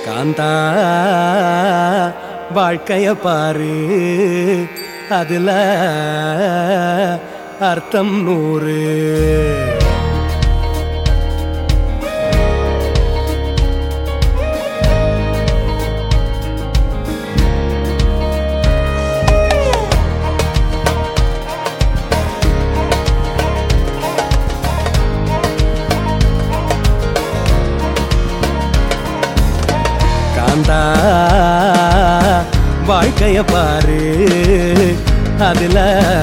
காந்தா வாழ்க்கைய பாரு அதுல அர்த்தம் நூறு காந்தா வாழ்க்கைய பாரு அதுல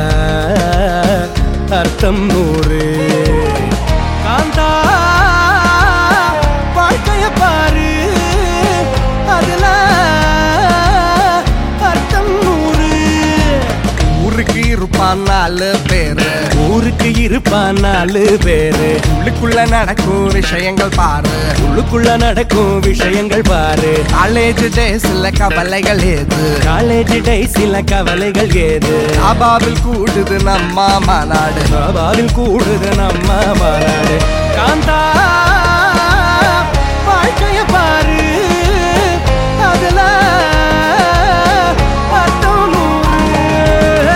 அர்த்தம் நூறு காந்தா வாழ்க்கைய பாரு அதுல அர்த்தம் நூறு ஊருக்கு இருப்பான் நாலு பேரு ஊருக்கு இருப்பான் நாலு பேரு உள்ளுக்குள்ள நடக்கும் விஷயங்கள் பாரு உள்ளுக்குள்ள நடக்கும் விஷயங்கள் பாரு காலேஜ் டேஸ்ல கவலைகள் ஏது காலேஜ் டைஸில கவலைகள் ஏது அபாவில் கூடுது நம்ம மாநாடு பாபாவில் கூடுது நம்ம மாநாடு காந்தா வாழ்க்கைய பாரு அதுல அர்த்தம் நூறு.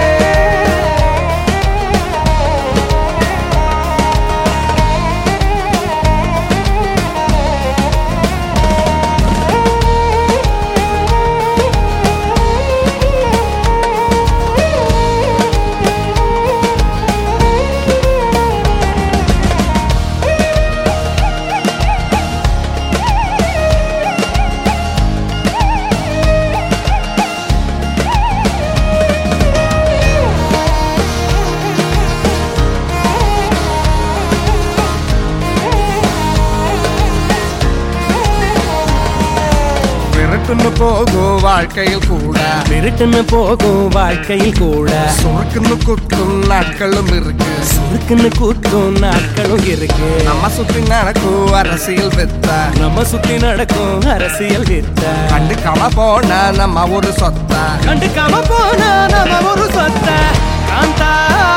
விரட்டுன்னு போகும் வாழ்க்கையில் கூட விருட்டுன்னு போகும் வாழ்க்கையில் கூட சுருக்குன்னு குத்தும் நாட்களும் இருக்கு சுருக்குன்னு கூத்தும் நாட்களும் இருக்கு நம்ம சுத்தி நடக்கும் அரசியல் வித்த நம்ம சுத்தி நடக்கும் அரசியல் வித்த கண்டுக்காம போன நம்ம ஒரு சொத்த கண்டுக்காம போனா நம்ம ஒரு சொத்த காந்தா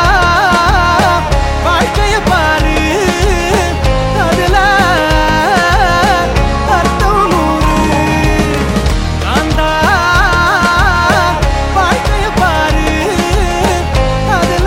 வாழ்க்கைய பாரு அதுல அர்த்தம் நூறு காந்தா வாழ்க்கைய பாரு அதுல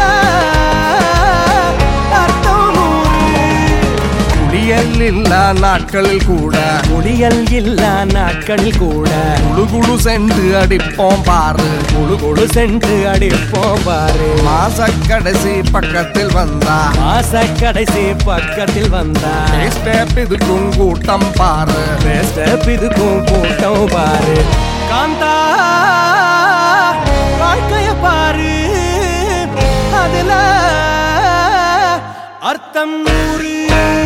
அர்த்தம் நூறு குடியல் இல்லா நாட்களில் கூட ஒளியல் இல்லா நாட்களில் கூட குழு குழு சென்று அடிப்போம் பாரு குழு குழு சென்று அடிப்போம் பாரு மாச கடைசி பக்கத்தில் வந்தா மாச கடைசி பக்கத்தில் வந்தா ஸ்டெப் இதுக்கும் கூட்டம் பாரு ஸ்டெப் இதுக்கும் கூட்டம் பாரு காந்தா வாழ்க்கைய பாரு அதுல அர்த்தம் நூறு